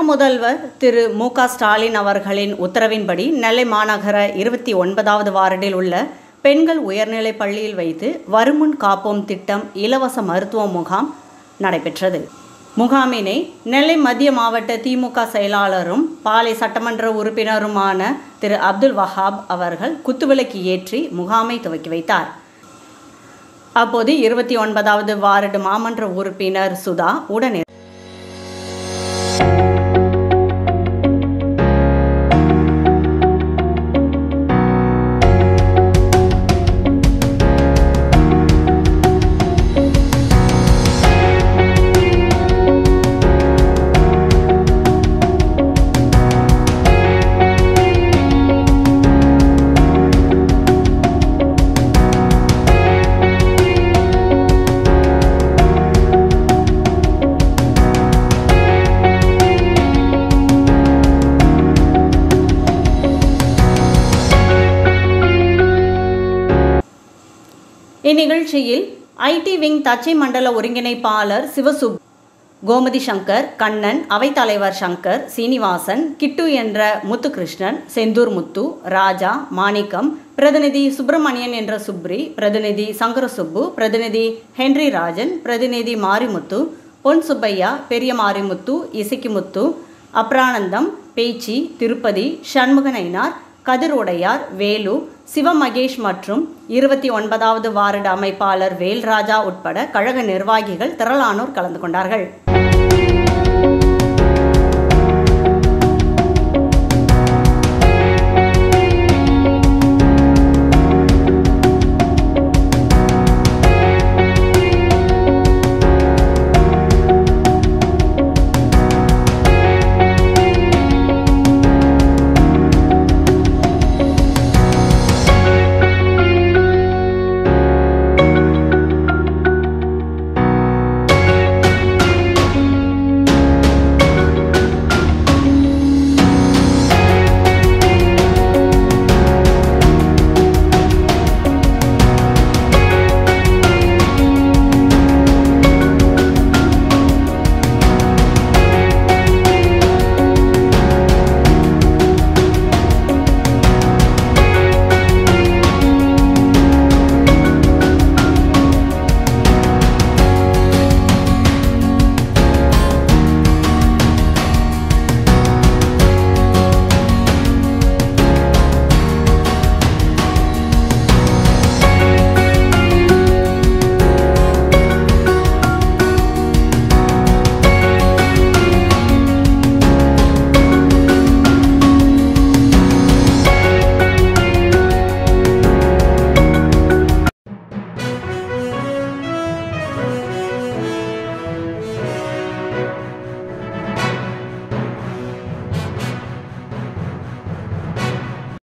தமிழக முதல்வர் திரு மு க ஸ்டாலின் அவர்களின் உத்தரவின்படி நெல்லை மாநகர இருபத்தி ஒன்பதாவது வார்டில் உள்ள பெண்கள் உயர்நிலைப் பள்ளியில் வைத்து வருமுன் காப்போம் திட்டம் இலவச மருத்துவ முகாம் நடைபெற்றது முகாமினை நெல்லை மத்திய மாவட்ட திமுக செயலாளரும் பாலை சட்டமன்ற உறுப்பினருமான திரு அப்துல் வஹாப் அவர்கள் குத்துவிளக்கு ஏற்றி முகாமை துவக்கி வைத்தார் அப்போது இருபத்தி ஒன்பதாவது வார்டு மாமன்ற உறுப்பினர் சுதா உடனே இந்நிகழ்ச்சியில் ஐடி விங் தச்சை மண்டல ஒருங்கிணைப்பாளர் சிவசுப் கோமதி சங்கர் கண்ணன் அவைத்தலைவர் சங்கர் சீனிவாசன் கிட்டு என்ற முத்துகிருஷ்ணன் செந்தூர் முத்து ராஜா மாணிக்கம் பிரதிநிதி சுப்பிரமணியன் என்ற சுப்ரி பிரதிநிதி சங்கர சுப்பு பிரதிநிதி ஹென்றி ராஜன் பிரதிநிதி மாரிமுத்து பொன் சுப்பையா பெரிய மாரிமுத்து இசக்கிமுத்து அப்ரானந்தம் பேச்சி திருப்பதி சண்முகனைனார் கதிர் உடையார் வேலு சிவமகேஷ் மற்றும் இருபத்தி ஒன்பதாவது வார்டு அமைப்பாளர் வேல்ராஜா உட்பட கழக நிர்வாகிகள் திரளானோர் கலந்து கொண்டார்கள்